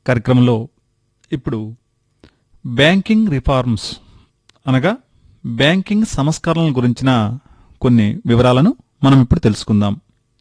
కార్యక్రమంలో ఇప్పుడు banking reforms అనగా బ్యాంకింగ్ సంస్కరణల గురించిన కొన్ని వివరాలను మనం ఇప్పుడు తెలుసుకుందాం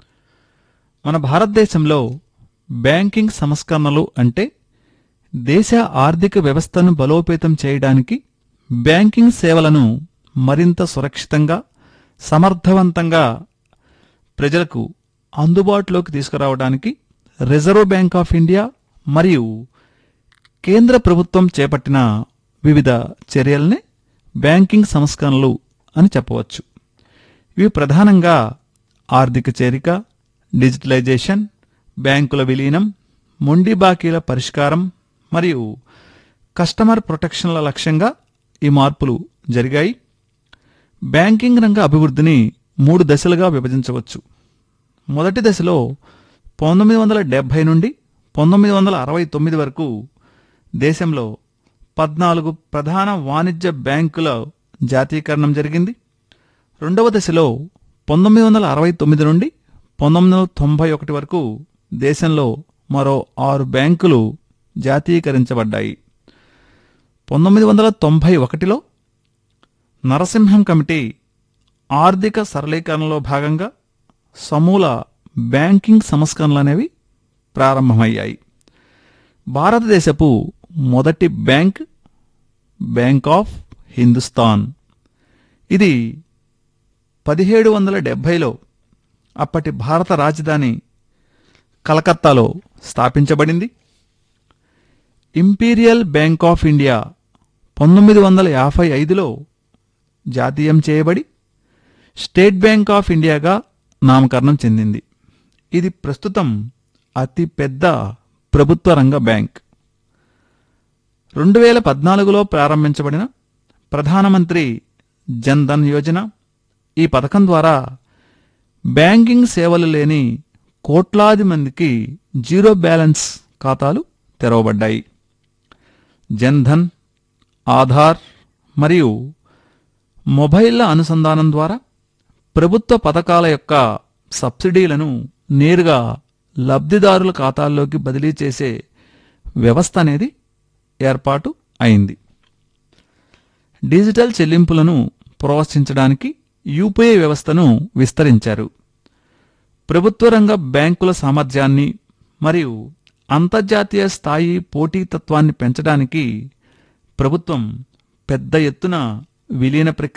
మన భారతదేశంలో బ్యాంకింగ్ సంస్కరణలు అంటే దేశ ఆర్థిక వ్యవస్థను బలోపేతం చేయడానికి బ్యాంకింగ్ సేవలను మరింత సురక్షితంగా సమర్థవంతంగా ప్రజలకు అందుబాటులోకి తీసుకురావడానికి రిజర్వ్ బ్యాంక్ ఆఫ్ ఇండియా మరియు కేంద్ర ప్రభుత్వం చేపట్టిన వివిధ చర్యల్ని బ్యాంకింగ్ సంస్కరణలు అని చెప్పవచ్చు ఇవి ప్రధానంగా ఆర్థిక చేరిక డిజిటలైజేషన్ బ్యాంకుల విలీనం మొండి బాకీల పరిష్కారం మరియు కస్టమర్ ప్రొటెక్షన్ల లక్ష్యంగా ఈ మార్పులు జరిగాయి బ్యాంకింగ్ రంగ అభివృద్ధిని మూడు దశలుగా విభజించవచ్చు మొదటి దశలో పంతొమ్మిది వందల డెబ్బై నుండి పంతొమ్మిది వందల అరవై తొమ్మిది వరకు దేశంలో పద్నాలుగు ప్రధాన వాణిజ్య బ్యాంకుల జాతీయకరణం జరిగింది రెండవ దశలో పంతొమ్మిది వందల అరవై తొమ్మిది నుండి పంతొమ్మిది వందల తొంభై ఒకటి వరకు దేశంలో మరో ఆరు బ్యాంకులు జాతీయకరించబడ్డాయి పంతొమ్మిది వందల తొంభై ఒకటిలో నరసింహం కమిటీ ఆర్థిక సరళీకరణలో భాగంగా సమూల బ్యాంకింగ్ సంస్కరణలు అనేవి ప్రారంభమయ్యాయి భారతదేశపు మొదటి బ్యాంక్ బ్యాంక్ ఆఫ్ హిందుస్థాన్ ఇది పదిహేడు వందల డెబ్భైలో అప్పటి భారత రాజధాని కలకత్తాలో స్థాపించబడింది ఇంపీరియల్ బ్యాంక్ ఆఫ్ ఇండియా పంతొమ్మిది వందల యాభై ఐదులో జాతీయం చేయబడి స్టేట్ బ్యాంక్ ఆఫ్ ఇండియాగా నామకరణం చెందింది ఇది ప్రస్తుతం అతి పెద్ద ప్రభుత్వ రంగ బ్యాంక్ రెండు వేల పద్నాలుగులో ప్రారంభించబడిన ప్రధానమంత్రి జన్ ధన్ యోజన ఈ పథకం ద్వారా బ్యాంకింగ్ సేవలు లేని కోట్లాది మందికి జీరో బ్యాలెన్స్ ఖాతాలు తెరవబడ్డాయి జన్ ధన్ ఆధార్ మరియు మొబైళ్ల అనుసంధానం ద్వారా ప్రభుత్వ పథకాల యొక్క సబ్సిడీలను నేరుగా లబ్ధిదారుల ఖాతాల్లోకి బదిలీ చేసే వ్యవస్థ అనేది ఏర్పాటు అయింది డిజిటల్ చెల్లింపులను ప్రోత్సహించడానికి యూపీఐ వ్యవస్థను విస్తరించారు ప్రభుత్వ రంగ బ్యాంకుల సామర్థ్యాన్ని మరియు అంతర్జాతీయ స్థాయి పోటీతత్వాన్ని పెంచడానికి ప్రభుత్వం పెద్ద ఎత్తున విలీన ప్రక్రియ